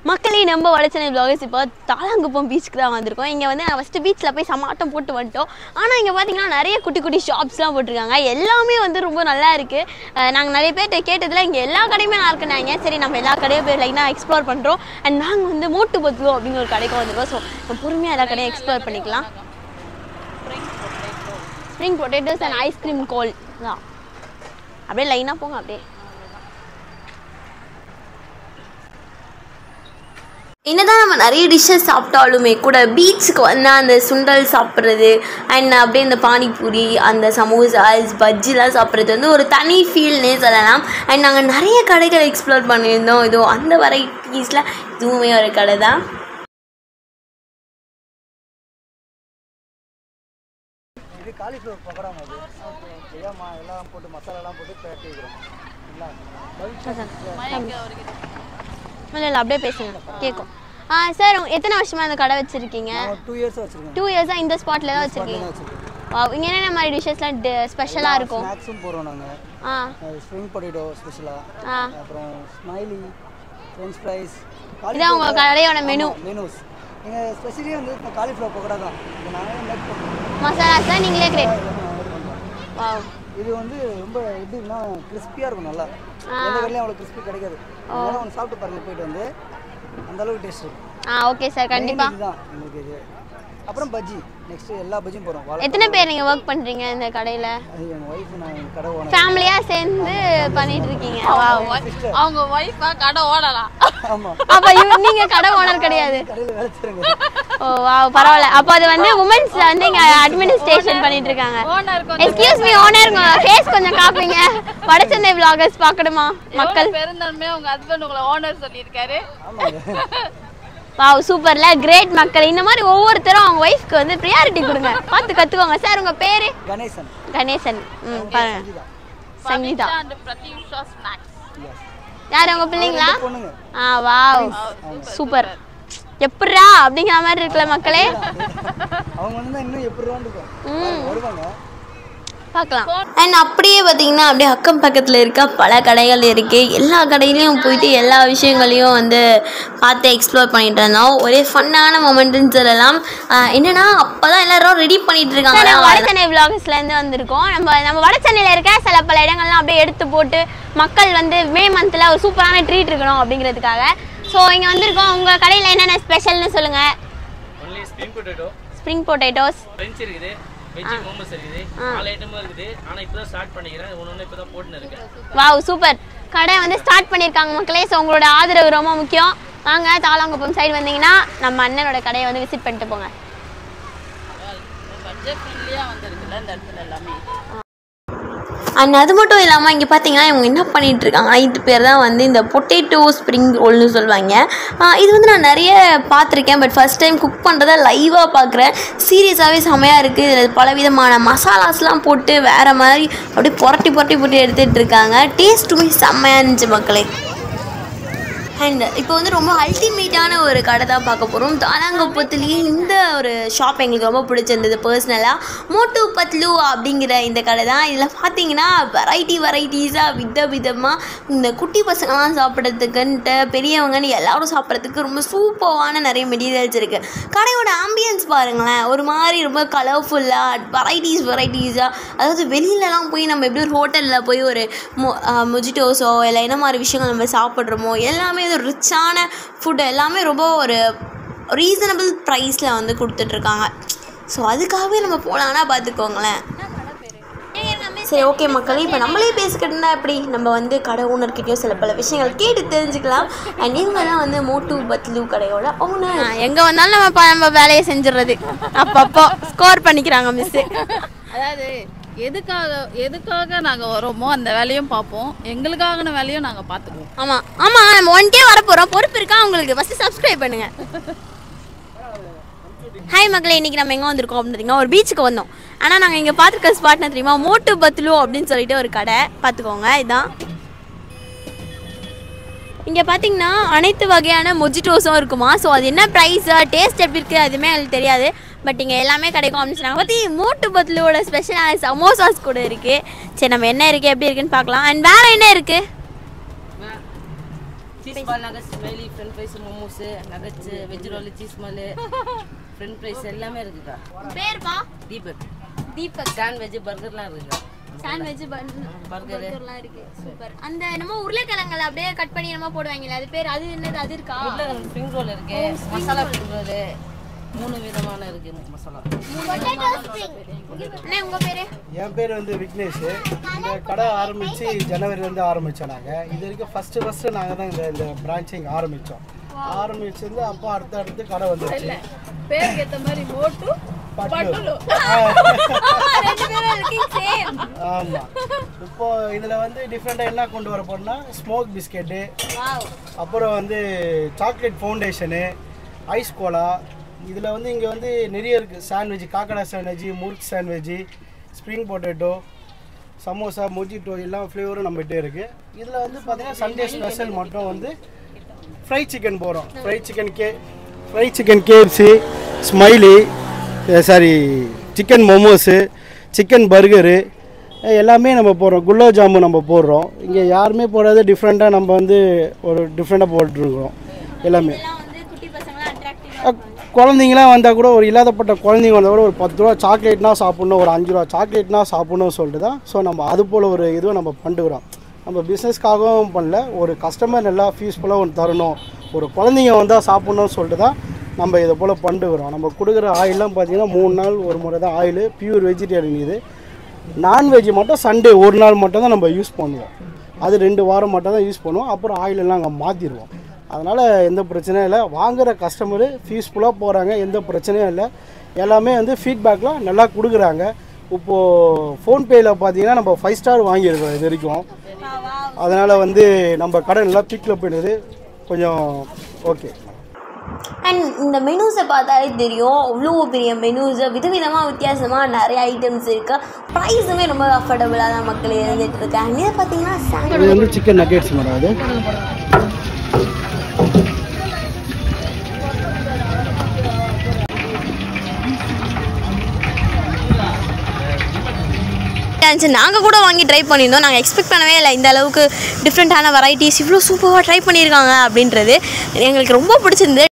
மக்களே நம்ம வடச்சென்னை பிளாகர்ஸ் இப்போ தாளாங்குப்பம் பீச்சுக்கு தான் வந்திருக்கோம் இங்கே வந்து நான் ஃபஸ்ட்டு பீச்சில் போய் சமாட்டம் போட்டு வந்துட்டோம் ஆனால் இங்கே பார்த்தீங்கன்னா நிறைய குட்டி குட்டி ஷாப்ஸ்லாம் போட்டிருக்காங்க எல்லாமே வந்து ரொம்ப நல்லா இருக்குது நாங்கள் நிறைய பேர்கிட்ட கேட்டதில் இங்கே எல்லா கடையுமே நல்லா இருக்குனாங்க சரி நம்ம எல்லா கடையும் போய் லைனாக எக்ஸ்ப்ளோர் பண்ணுறோம் அண்ட் நாங்கள் வந்து மோட்டு பத்துலோ அப்படிங்கிற ஒரு கடைக்கு வந்திருக்கோம் ஸோ நம்ம பொறுமையாக எல்லா கடையும் எக்ஸ்ப்ளோர் பண்ணிக்கலாம் ஸ்ப்ரிங் பொட்டேட்டோஸ் அண்ட் ஐஸ்கிரீம் கோல் தான் அப்படியே லைனாக போங்க அப்படியே என்னதான் நம்ம நிறைய டிஷ்ஷஸ் சாப்பிட்டாலுமே கூட பீச்சுக்கு வந்தால் அந்த சுண்டல் சாப்பிட்றது அண்ட் அப்படியே இந்த பானிபூரி அந்த சமோசாஸ் பஜ்ஜிலாம் சாப்பிட்றது வந்து ஒரு தனி ஃபீல்னே சொல்லலாம் அண்ட் நாங்கள் நிறைய கடைகள் எக்ஸ்ப்ளோர் பண்ணியிருந்தோம் இதோ அந்த வெரைட்டிஸில் இதுவுமே ஒரு கடை தான் இது காலிஃப்ளவர் பக்கோடா அது ஏமா எல்லாம் போட்டு மசாலாலாம் போட்டு பேட்டி வைக்கிறோம் இல்லை இல்லை அப்படியே பேசுங்க கேட்கும் ஆ சார் எத்தனை வருஷமாக அந்த கடை வச்சுருக்கீங்க டூ இயர்ஸ் வச்சுருக்கேன் டூ இயர்ஸாக இந்த ஸ்பாட்டில் தான் வச்சுருக்கீங்க வச்சுருக்கேன் இங்கே என்னென்ன மாதிரி டிஷ்ஷஸ்லாம் ஸ்பெஷலாக இருக்கும் ஸ்நாக்ஸும் போடுறோம் நாங்கள் ஆ ஸ்ப்ரிங் பொட்டேட்டோ ஸ்பெஷலாக ஆ அப்புறம் ஸ்மைலி ஃப்ரெஞ்ச் ஃப்ரைஸ் இதான் உங்கள் கடையோட மெனு மெனூஸ் எங்கள் ஸ்பெஷலி வந்து இந்த காலிஃப்ளவர் பக்கோடா தான் இது நாங்களே மேக் பண்ணுறோம் மசாலாஸ்லாம் நீங்களே கிரேட் வாவ் இது வந்து ரொம்ப எப்படின்னா கிறிஸ்பியாக இருக்கும் நல்லா எந்த கடையிலையும் அவ்வளோ கிறிஸ்பி கிடைக்காது அதனால ஒன்று சாப்பிட்டு பாருங்க போயிட்டு வந்து அந்த அளவுக்கு டேஸ்ட் இருக்கும் ஆ ஓகே சார் கண்டிப்பாக Main இதுதான் எங்களுக்கு இது அப்புறம் பஜ்ஜி நெக்ஸ்ட் எல்லா பஜ்ஜியும் போகிறோம் வாழை எத்தனை பேர் நீங்கள் ஒர்க் பண்ணுறீங்க இந்த கடையில் அது எங்கள் ஒய்ஃப் நான் எங்கள் கடை ஓனர் ஃபேமிலியாக சேர்ந்து பண்ணிட்டு இருக்கீங்க வாவ் அவங்க ஒய்ஃபா கடை ஓடலாம் ஆமாம் அப்போ இவ நீங்கள் கடை ஓனர் கிடையாது கடையில் வேலை செய்கிறேங்க ஓ வாவ் பரவாயில்ல அப்போ அது வந்து உமன்ஸ் வந்து இங்கே அட்மினிஸ்ட்ரேஷன் பண்ணிட்டு இருக்காங்க owner excuse me owner face கொஞ்சம் காப்பீங்க வடச்சென்னை vloggers பார்க்கணுமா மக்கள் மக்கள் பெருந்தன்மை உங்க ஹஸ்பண்ட் உங்களை ஓனர் சொல்லியிருக்காரு ஆமாங்க வாவ் சூப்பர்ல கிரேட் மக்கள் இந்த மாதிரி ஒவ்வொருத்தரும் அவங்க ஒய்ஃப்க்கு வந்து ப்ரியாரிட்டி கொடுங்க பார்த்து கற்றுக்கோங்க சார் உங்கள் பேர் கணேசன் கணேசன் ம் பாருங்க Sangeetha and Pratheesha snacks Yes. யார் உங்க பிள்ளைங்களா பொண்ணுங்க ஆ வாவ் சூப்பர் எப்பட்றா அப்படிங்கிற மாதிரி இருக்குல்ல மக்களே அவங்க வந்து தான் இன்னும் எப்படி இருக்கும் வருவாங்க பார்க்கலாம் அண்ட் அப்படியே பார்த்தீங்கன்னா அப்படியே அக்கம் பக்கத்தில் இருக்க பல கடைகள் இருக்குது எல்லா கடையிலையும் போயிட்டு எல்லா விஷயங்களையும் வந்து பார்த்து எக்ஸ்ப்ளோர் பண்ணிட்டு இருந்தோம் ஒரே ஃபன்னான மொமெண்ட்னு சொல்லலாம் ஆஹ் என்னன்னா அப்போ தான் எல்லாரும் ரெடி பண்ணிட்டு இருக்காங்க வடச்சென்னை விலாகஸ்லேருந்து வந்திருக்கோம் நம்ம நம்ம வடச்சென்னையில் இருக்க சில பல இடங்கள்லாம் அப்படியே எடுத்து போட்டு மக்கள் வந்து மே மந்தில் ஒரு சூப்பரான ட்ரீட் இருக்கணும் அப்படிங்கிறதுக்காக ஸோ இங்கே வந்திருக்கோம் உங்கள் கடையில் என்னென்ன ஸ்பெஷல்னு சொல்லுங்கள் only spring potato spring potatoes french இருக்குது வெஜ்ஜி மோமோஸ் இருக்குது நாலு ஐட்டமும் இருக்குது ஆனால் இப்போ தான் ஸ்டார்ட் பண்ணிக்கிறேன் ஒன்று ஒன்று இப்போ தான் போட்டுன்னு இருக்கேன் வாவ் சூப்பர் கடை வந்து ஸ்டார்ட் பண்ணியிருக்காங்க மக்களே ஸோ உங்களோட ஆதரவு ரொம்ப முக்கியம் வாங்க தாளாங்குப்பம் சைடு வந்தீங்கன்னா நம்ம அண்ணனோட கடையை வந்து விசிட் பண்ணிட்டு போங்க பட்ஜெட் ஃப்ரெண்ட்லியாக வந்திருக்குல்ல இந்த இடத்துல எல்லாமே அண்ட் அது மட்டும் இல்லாமல் இங்கே பார்த்தீங்கன்னா இவங்க என்ன பண்ணிட்டு இருக்காங்கன்னா இது பேர் தான் வந்து இந்த பொட்டேட்டோ ஸ்ப்ரிங் ரோல்னு சொல்லுவாங்க ஆஹ் இது வந்து நான் நிறைய பார்த்துருக்கேன் பட் ஃபர்ஸ்ட் டைம் குக் பண்ணுறத லைவாக பார்க்குறேன் சீரியஸாகவே செமையாக இருக்குது இதில் பலவிதமான மசாலாஸ்லாம் போட்டு வேறு மாதிரி அப்படியே புரட்டி புரட்டி போட்டு எடுத்துகிட்டு இருக்காங்க டேஸ்ட்டுமே செம்மையாக இருந்துச்சு மக்களே அண்ட் இப்போ வந்து ரொம்ப அல்டிமேட்டான ஒரு கடை தான் பார்க்க போகிறோம் தானாங்குப்பத்துலேயே இந்த ஒரு ஷாப் எங்களுக்கு ரொம்ப பிடிச்சிருந்தது பர்சனலாக மோட்டு பத்லு அப்படிங்கிற இந்த கடை தான் இதில் பார்த்தீங்கன்னா வெரைட்டி வெரைட்டிஸாக வித விதமாக இந்த குட்டி பசங்களாம் சாப்பிட்றதுக்குன்ட்டு பெரியவங்கன்னு எல்லாரும் சாப்பிட்றதுக்கு ரொம்ப சூப்பரான நிறைய மெட்டீரியல்ஸ் இருக்குது கடையோட ஆம்பியன்ஸ் பாருங்களேன் ஒரு மாதிரி ரொம்ப கலர்ஃபுல்லாக வெரைட்டிஸ் வெரைட்டிஸாக அதாவது வெளியிலலாம் போய் நம்ம எப்படி ஒரு ஹோட்டலில் போய் ஒரு மொ மொஜிட்டோஸோ இல்லை என்ன மாதிரி விஷயங்கள் நம்ம சாப்பிட்றோமோ எல்லாமே ஒரு ரிச்சான ஃபுட்டு எல்லாமே ரொம்ப ஒரு ரீசனபிள் ப்ரைஸில் வந்து கொடுத்துட்ருக்காங்க ஸோ அதுக்காகவே நம்ம போகலான்னா பார்த்துக்கோங்களேன் சரி ஓகே மக்களே இப்போ நம்மளே பேசிக்கிட்டு இருந்தா எப்படி நம்ம வந்து கடை ஓனர்கிட்டயும் சில பல விஷயங்கள் கேட்டு தெரிஞ்சுக்கலாம் அண்ட் இவங்க தான் வந்து மோட்டு பத்லு கடையோட ஓனர் எங்கே வந்தாலும் நம்ம ப- நம்ம வேலையை செஞ்சிடுறது அப்பப்போ ஸ்கோர் பண்ணிக்கிறாங்க மிஸ்ஸு அதாவது எதுக்காக எதுக்காக நாங்கள் வரோமோ அந்த வேலையும் பார்ப்போம் எங்களுக்காகன வேலையும் நாங்கள் பார்த்துக்குவோம் ஆமாம் ஆமாம் நம்ம ஒன் டே வரப்போகிறோம் பொறுப்பு இருக்கா உங்களுக்கு ஃபஸ்ட்டு சப்ஸ்கிரைப் பண்ணுங்க ஹாய் மக்களே இன்னைக்கு நம்ம எங்கே வந்திருக்கோம் அப்படின்னு பார்த்தீங்கன்னா ஒரு பீச்சுக்கு வந்தோம் ஆனால் நாங்கள் இங்கே பார்த்துருக்க ஸ்பாட்னா தெரியுமா மோட்டு பத்லு அப்படின்னு சொல்லிட்டு ஒரு கடை பார்த்துக்கோங்க இதான் இங்கே பார்த்தீங்கன்னா அனைத்து வகையான மொஜிட்டோஸும் இருக்குமா ஸோ அது என்ன ப்ரைஸு டேஸ்ட் எப்படி இருக்குது அதுவுமே எங்களுக்கு தெரியாது பட் இங்கே எல்லாமே கிடைக்கும் அப்படின்னு சொன்னாங்க பற்றி மோட்டு பத்லுவோட ஸ்பெஷலான சமோசாஸ் கூட இருக்குது சரி நம்ம என்ன இருக்குது எப்படி இருக்குன்னு பார்க்கலாம் அண்ட் வேறு என்ன இருக்குது cheese ball nuggets smiley french fries momos nuggets veg roll cheese ball french fries எல்லாமே இருக்குக்கா பேர்ப்பா தீபக் தீபக் சாண்ட்வெஜ் பர்கர்லாம் இருக்குக்கா சாண்ட்விச் பர்கரு பர்கர்லாம் இருக்கு சூப்பர் அந்த என்னமோ உருளைக்கிழங்குல அப்படியே கட் பண்ணி என்னமோ போடுவாங்கல்ல அது பேர் அது என்னது அது இருக்கா உருளைக்கிழங்கு ஸ்ப்ரிங் ரோல் இருக்கு மசாலா ஸ்ப்ரிங் ரோல் மூணு விதமான இருக்கு மசாலா அண்ணே உங்க பேரு என் பேர் வந்து விக்னேஷ் இந்த கடை ஆரம்பித்து ஜனவரிலேருந்து ஆரம்பித்தோம் நாங்கள் இது வரைக்கும் ஃபஸ்ட்டு ஃபஸ்ட்டு நாங்கள் தான் இந்த இந்த பிரான்ச்சிங் ஆரம்பித்தோம் ஆரம்பிச்சிருந்து அப்போ அடுத்து அடுத்து கடை வந்துருச்சு பேருக்கு ஏத்த மாதிரி மோட்டு பட்டு ரெண்டு பேரும் இருக்கீங்க சேம் ஆமாம் இப்போ இதில் வந்து டிஃப்ரெண்ட்டாக என்ன கொண்டு வர போறோம்னா ஸ்மோக் பிஸ்கெட்டு வாவ் அப்புறம் வந்து சாக்லேட் ஃபவுண்டேஷனு ஐஸ் கோலா இதில் வந்து இங்கே வந்து நிறைய இருக்குது சாண்ட்விச் காக்கடா sandwich murukku sandwich spring potato samosa mojito எல்லா ஃப்ளேவரும் நம்மகிட்ட இருக்குது இதில் வந்து பார்த்தீங்கன்னா சண்டே ஸ்பெஷல் மட்டும் வந்து ஃப்ரை சிக்கன் போகிறோம் fry chicken K fry chicken KFC smiley sorry chicken momos chicken burger எல்லாமே நம்ம போடுறோம் குலாப் ஜாமுன் நம்ம போடுறோம் இங்கே யாருமே போடாத டிஃப்ரெண்ட்டாக நம்ம வந்து ஒரு டிஃப்ரெண்ட்டாக போட்டுருக்கோம் எல்லாமே எல்லாம் வந்து குட்டி பசங்களாம் அட்ராக்டிவா அஹ், குழந்தைங்களாம் வந்தால் கூட ஒரு இல்லாதப்பட்ட குழந்தைங்க வந்தால் கூட ஒரு பத்து ரூபா சாக்லேட்னா சாப்பிட்ணும் ஒரு அஞ்சு ரூபா சாக்லேட்னா சாப்பிட்ணும் சொல்லிட்டு தான் ஸோ நம்ம அது போல் ஒரு இதுவும் நம்ம பண்ணுறோம் நம்ம பிஸ்னஸ்க்காகவும் பண்ணல ஒரு கஸ்டமர் நல்லா பீஸ்ஃபுல்லாக ஒன்று தரணும் ஒரு குழந்தைங்க வந்தால் சாப்பிட்ணும்னு சொல்லிட்டு தான் நம்ம இதை போல் பண்ணுறோம் நம்ம கொடுக்குற ஆயிலெலாம் பார்த்தீங்கன்னா மூணு நாள் ஒரு முறை தான் ஆயில் பியூர் வெஜிடேரியன் இது நான்வெஜ் மட்டும் சண்டே ஒரு நாள் மட்டும் தான் நம்ம யூஸ் பண்ணுவோம் அது ரெண்டு வாரம் மட்டும் தான் யூஸ் பண்ணுவோம் அப்புறம் ஆயிலெல்லாம் அங்கே மாற்றிடுவோம் அதனால் எந்த பிரச்சனையும் இல்லை வாங்குகிற கஸ்டமரு பீஸ்ஃபுல்லாக போகிறாங்க எந்த பிரச்சனையும் இல்லை எல்லாமே வந்து ஃபீட்பேக்லாம் நல்லா கொடுக்குறாங்க இப்போது ஃபோன்பேயில் பார்த்தீங்கன்னா நம்ம ஃபைவ் ஸ்டார் வாங்கியிருக்கோம் இது வரைக்கும் அதனால் வந்து நம்ம கடை நல்லா பீக்கில் போயிடுது கொஞ்சம் ஓகே அண்ட் இந்த மெனூஸை பார்த்தாலே தெரியும் அவ்வளோ பெரிய மெனூஸை விதவிதமாக வித்தியாசமாக நிறைய ஐட்டம்ஸ் இருக்கு ப்ரைஸுமே ரொம்ப அஃபோர்டபுளாக தான் மக்கள் இருந்துட்டு இருக்காங்க இதை பார்த்தீங்கன்னா சாண்ட் இது வந்து சிக்கன் நக்கெட்ஸ் மேடம் அது இருந்துச்சு நாங்கள் கூட வாங்கி ட்ரை பண்ணியிருந்தோம் நாங்கள் எக்ஸ்பெக்ட் பண்ணவே இல்லை இந்த அளவுக்கு டிஃப்ரெண்ட்டான வெரைட்டிஸ் இவ்வளோ சூப்பராக ட்ரை பண்ணியிருக்காங்க அப்படின்றது எங்களுக்கு ரொம்ப பிடிச்சிருந்து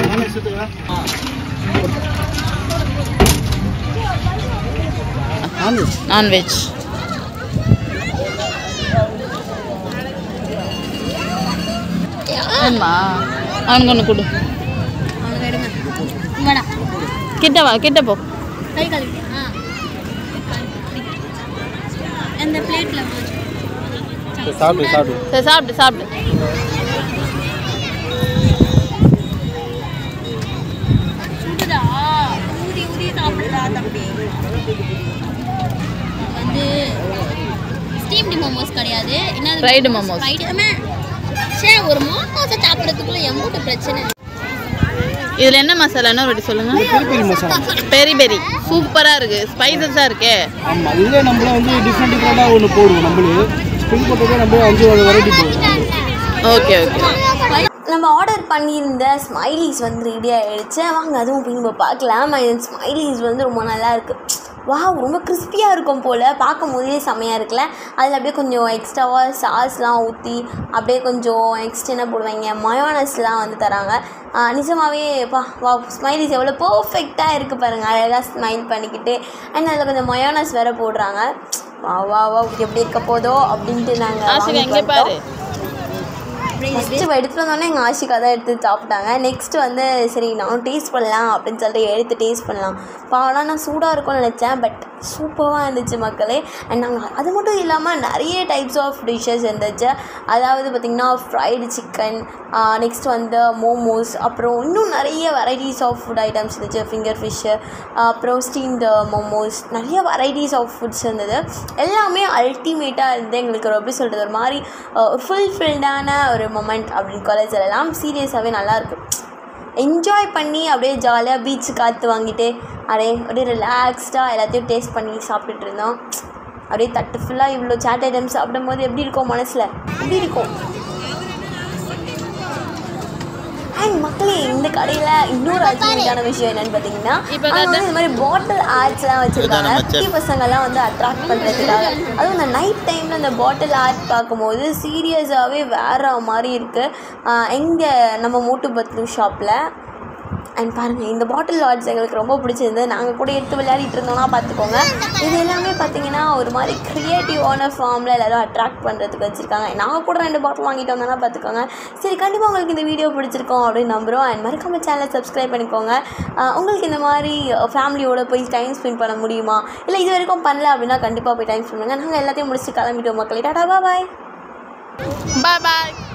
நான்வெஜ் வேணுமா அவனுக்கு ஒன்று கொடு கிட்ட வா கிட்ட போ கை கழுவிட்டியா அந்த பிளேட்டில் சாப்பிடு சாப்பிடு சரி சாப்பிடு சாப்பிடு சுடுதா ஊதி ஊதி சாப்பிடுறா தம்பி வந்து ஸ்டீம்டு மோமோஸ் கிடையாது என்னது Fried momos. ஃப்ரைடு சரி ஒரு மோமோஸை சாப்பிட்றதுக்குள்ள எம்பூட்டு பிரச்சனை இதில் என்ன மசாலான்னு ஒரு வாட்டி சொல்லுங்க பெரிய மசாலா பெரி பெரி சூப்பராக இருக்கு ஸ்பைசஸாக இருக்கே ஆமாம் இதில் நம்மள வந்து டிஃப்ரெண்ட் டிஃப்ரெண்ட்டாக ஒன்று போடுவோம் நம்மளே ஸ்பிரிங் போட்டதே நம்ம அஞ்சு ஆறு வெரைட்டி போடுவோம் ஓகே ஓகே நம்ம ஆர்டர் பண்ணியிருந்த ஸ்மைலிஸ் வந்து ரெடி ஆகிடுச்சு வாங்க அதுவும் போய் நம்ம பார்க்கலாம் ஸ்மைலிஸ் வந்து ரொம்ப நல்லா இருக்குது வாவ் ரொம்ப கிறிஸ்பியாக இருக்கும் போல் பார்க்கும் போதே செமையாக இருக்குல்ல அதில் அப்படியே கொஞ்சம் எக்ஸ்ட்ராவாக சாஸ்லாம் ஊற்றி அப்படியே கொஞ்சம் நெக்ஸ்ட் என்ன போடுவாங்க மயோனஸ்லாம் வந்து தராங்க ஆஹ் நிஜமாவே பா வா ஸ்மைலிஸ் எவ்வளோ பர்ஃபெக்டாக இருக்குது பாருங்கள் அழகாக ஸ்மைல் பண்ணிக்கிட்டு அண்ட் அதில் கொஞ்சம் மயோனஸ் வேறு போடுறாங்க வா வா வா எப்படி இருக்க போதோ அப்படின்ட்டு ஆசிகா நாங்கள் இங்கே பாரு ஃபஸ்ட்டு எடுத்துகிட்டு வந்தோடனே எங்கள் ஆஷிகா தான் எடுத்து சாப்பிட்டாங்க நெக்ஸ்ட்டு வந்து சரி நானும் டேஸ்ட் பண்ணலாம் அப்படின்னு சொல்லிட்டு எடுத்து டேஸ்ட் பண்ணலாம் பாவலாம் நான் சூடாக இருக்கும்னு நினச்சேன் பட் சூப்பராக இருந்துச்சு மக்களே அண்ட் நாங்கள் அது மட்டும் இல்லாமல் நிறைய டைப்ஸ் ஆஃப் டிஷ்ஷஸ் இருந்துச்சு அதாவது பார்த்திங்கன்னா ஃப்ரைடு சிக்கன் நெக்ஸ்ட் வந்து மோமோஸ் அப்புறம் இன்னும் நிறைய வெரைட்டிஸ் ஆஃப் ஃபுட் ஐட்டம்ஸ் இருந்துச்சு ஃபிங்கர் ஃபிஷ்ஷு அப்புறம் ஸ்டீம்டு மோமோஸ் நிறைய வெரைட்டிஸ் ஆஃப் ஃபுட்ஸ் இருந்தது எல்லாமே அல்டிமேட்டாக இருந்து எங்களுக்கு ஒரு எப்படி சொல்கிறது ஒரு மாதிரி ஃபுல்ஃபில்டான ஒரு மொமெண்ட் அப்படின்னு காலேஜ் சொல்லலாம் சீரியஸாகவே நல்லாயிருக்கு என்ஜாய் பண்ணி அப்படியே ஜாலியாக பீச்சு காற்று வாங்கிட்டு அப்படியே அப்படியே ரிலாக்ஸ்டாக எல்லாத்தையும் டேஸ்ட் பண்ணி சாப்பிட்டுட்டு இருந்தோம் அப்படியே தட்டு ஃபுல்லாக இவ்வளோ சாட் ஐட்டம்ஸ் சாப்பிடும்போது எப்படி இருக்கும் மனசில் எப்படி இருக்கும் அண்ட் மக்களே இந்த கடையில் இன்னொரு அல்டிமேட்டான விஷயம் என்னன்னு பார்த்தீங்கன்னா இப்ப அங்க வந்து இந்த மாதிரி பாட்டில் ஆர்ட்ஸ்லாம் வச்சுருக்காங்க குட்டி பசங்கள்லாம் வந்து அட்ராக்ட் பண்ணுறதுக்காக அதுவும் இந்த நைட் டைமில் இந்த பாட்டில் ஆர்ட் பார்க்கும்போது சீரியஸாகவே வேற மாதிரி இருக்குது எங்கே நம்ம மோட்டு பத்லு ஷாப்பில் அண்ட் பாருங்கள் இந்த பாட்டில் லாட்ஸ் எங்களுக்கு ரொம்ப பிடிச்சிருந்தது நாங்கள் கூட எடுத்து விளையாடிட்டு இருந்தோம்னா பார்த்துக்கோங்க இது எல்லாமே பார்த்தீங்கன்னா ஒரு மாதிரி க்ரியேட்டிவான ஃபார்மில் எல்லோரும் அட்ராக்ட் பண்ணுறதுக்கு வச்சுருக்காங்க நாங்கள் கூட ரெண்டு பாட்டில் வாங்கிட்டு வந்தோம்னா பார்த்துக்கோங்க சரி கண்டிப்பாக உங்களுக்கு இந்த வீடியோ பிடிச்சிருக்கோம் அப்படின்னு நம்புகிறோம் அண்ட் மறக்காம சேனலை சப்ஸ்கிரைப் பண்ணிக்கோங்க ஆஹ் உங்களுக்கு இந்த மாதிரி ஃபேமிலியோட போய் டைம் ஸ்பெண்ட் பண்ண முடியுமா இல்லை இது வரைக்கும் பண்ணல அப்படின்னா கண்டிப்பாக போய் டைம் ஸ்பெண்ட் பண்ணுங்கள் நாங்கள் எல்லாத்தையும் முடிச்சுட்டு கிளம்பிட்டோம் மக்களே டாடா பாய் பாய் பாய்